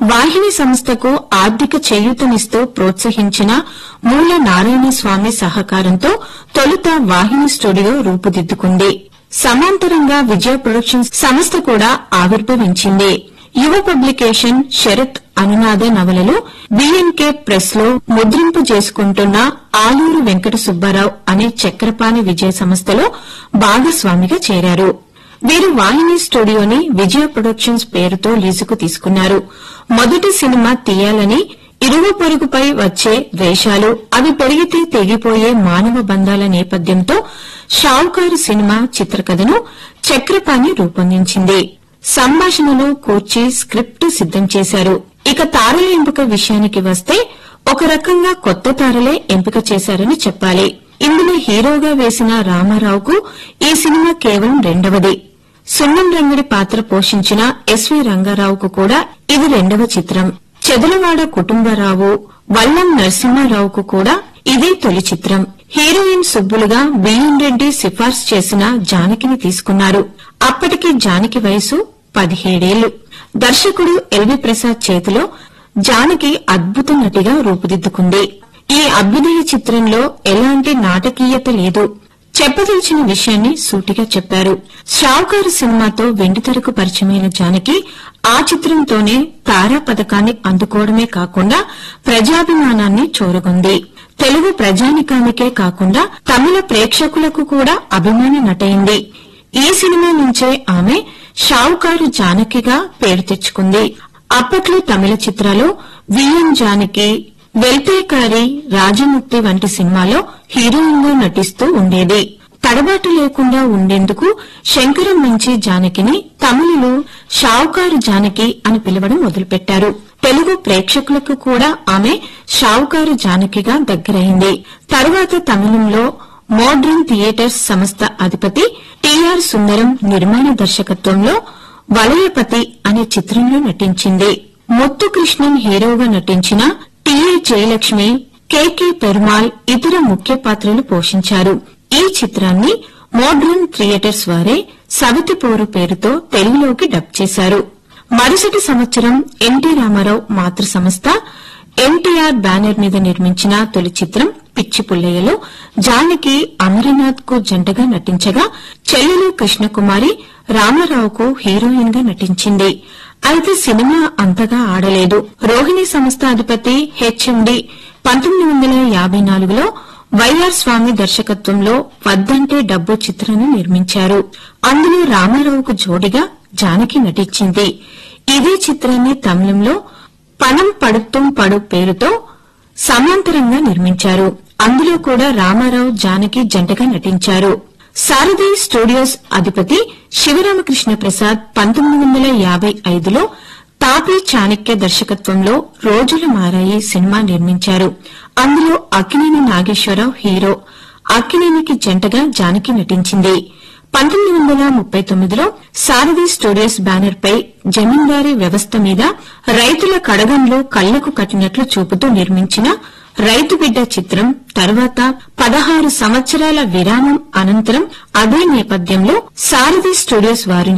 వాహిని సంస్థకు ఆర్థిక చేయూతనిస్తూ ప్రోత్సహించిన మూల నారాయణ స్వామి సహకారంతో తొలుత వాహిని స్టూడియో రూపుదిద్దుకుంది సమాంతరంగా విజయ ప్రొడక్షన్స్ సంస్థ కూడా ఆవిర్భవించింది యువ పబ్లికేషన్ శరత్ అనునాద నవలలు బిఎన్కే ప్రెస్ లో ముద్రింపు చేసుకుంటున్న ఆలూరు వెంకట సుబ్బారావు అనే చక్రపాణి విజయ సంస్థలో భాగస్వామిగా చేరారు వీరు వాహిని స్టూడియోని విజయ ప్రొడక్షన్స్ పేరుతో లీజుకు తీసుకున్నారు మొదటి సినిమా తీయాలని ఇరుగు పొరుగుపై వచ్చే ద్వేషాలు అవి పెరిగితే తెగిపోయే మానవ బంధాల నేపథ్యంతో షావుకారు సినిమా చిత్రకథను చక్రపాణి రూపొందించింది సంభాషణలు కూర్చి స్క్రిప్ట్ సిద్దం చేశారు ఇక తారల ఎంపిక విషయానికి వస్తే ఒక రకంగా కొత్త తారలే ఎంపిక చేశారని చెప్పాలి ఇందులో హీరోగా వేసిన రామారావుకు ఈ సినిమా కేవలం రెండవది సున్నం రంగడి పాత్ర పోషించిన ఎస్వి రంగారావుకు కూడా ఇది రెండవ చిత్రం చెదలవాడ కుటుంబరావు వల్లం నరసింహారావుకు కూడా ఇదే తొలి చిత్రం హీరోయిన్ సుబ్బులుగా బిఎన్ రెడ్డి సిఫార్సు చేసిన జానకిని తీసుకున్నారు అప్పటికి జానకి వయసు పదిహేడేళ్లు దర్శకుడు ఎల్వి ప్రసాద్ చేతిలో జానకి అద్భుత నటిగా రూపుదిద్దుకుంది ఈ అభ్యుదయ చిత్రంలో ఎలాంటి నాటకీయత లేదు చెప్పదలిచిన విషయాన్ని సూటిగా చెప్పారు షావుకారు సినిమాతో వెండితెరకు పరిచయమైన జానకి ఆ చిత్రంతోనే తారా పథకాన్ని అందుకోవడమే కాకుండా ప్రజాభిమానాన్ని చూరగొంది తెలుగు ప్రజానికానికే కాకుండా తమిళ ప్రేక్షకులకు కూడా అభిమాని నటైంది ఈ సినిమా నుంచే ఆమె షావుకారు జానకిగా పేరు తెచ్చుకుంది అప్పట్లో తమిళ చిత్రాలు విఎం జానకి వెల్పేకారి రాజముక్తి వంటి సినిమాలో హీరోయిన్ గా నటిస్తూ ఉండేది తడబాటు లేకుండా ఉండేందుకు శంకరం మంచి జానకిని తమిళులు షావుకారు జానకి అని పిలవడం మొదలుపెట్టారు తెలుగు ప్రేక్షకులకు కూడా ఆమె షావుకారు జానకిగా దగ్గరైంది తరువాత తమిళంలో మోడ్రన్ థియేటర్స్ సంస్థ అధిపతి టిఆర్ సుందరం నిర్మాణ దర్శకత్వంలో వలయపతి అనే చిత్రంలో నటించింది ముత్తు కృష్ణన్ హీరోగా నటించిన టిఏ జయలక్ష్మి కెకే పెరుమాల్ ఇతర ముఖ్య పాత్రలు పోషించారు ఈ చిత్రాన్ని మోడ్రన్ థియేటర్స్ వారే సవితి పోరు పేరుతో తెలుగులోకి డబ్ చేశారు మరుసటి సంవత్సరం ఎన్టీ రామారావు మాతృ సంస్థ ఎన్టీఆర్ బ్యానర్ మీద నిర్మించిన తొలి చిత్రం పిచ్చి పుల్లయ్యలో జానకి అమరనాథ్ కు జంటగా నటించగా చెల్లెలు కృష్ణకుమారి రామారావుకు హీరోయిన్ గా నటించింది అయితే సినిమా అంతగా ఆడలేదు రోహిణి సంస్థ అధిపతి హెచ్ఎండి పంతొమ్మిది వందల యాబై నాలుగులో వైఆర్ స్వామి దర్శకత్వంలో వద్దంటే డబ్బు చిత్రాన్ని నిర్మించారు అందులో రామారావుకు జోడిగా జానకి నటించింది ఇదే చిత్రాన్ని తమిళంలో పనం పడుతుం పడు పేరుతో సమాంతరంగా నిర్మించారు అందులో కూడా రామారావు జానకి జంటగా నటించారు సారథి స్టూడియోస్ అధిపతి శివరామకృష్ణ ప్రసాద్ పంతొమ్మిది వందల యాబై ఐదులో తాపీ చాణక్య దర్శకత్వంలో రోజులు మారాయి సినిమా నిర్మించారు అందులో అక్కినేని నాగేశ్వరరావు హీరో అక్కినేనికి జంటగా జానకి నటించింది పంతొమ్మిది వందల ముప్పై తొమ్మిదిలో సారథి స్టూడియోస్ బ్యానర్ పై జమీందారీ వ్యవస్థ మీద రైతుల కడగంలో కళ్లకు కట్టినట్లు చూపుతూ నిర్మించిన రైతు బిడ్డ చిత్రం తర్వాత పదహారు సంవత్సరాల విరామం అనంతరం అదే నేపథ్యంలో సారథి స్టూడియోస్ వారు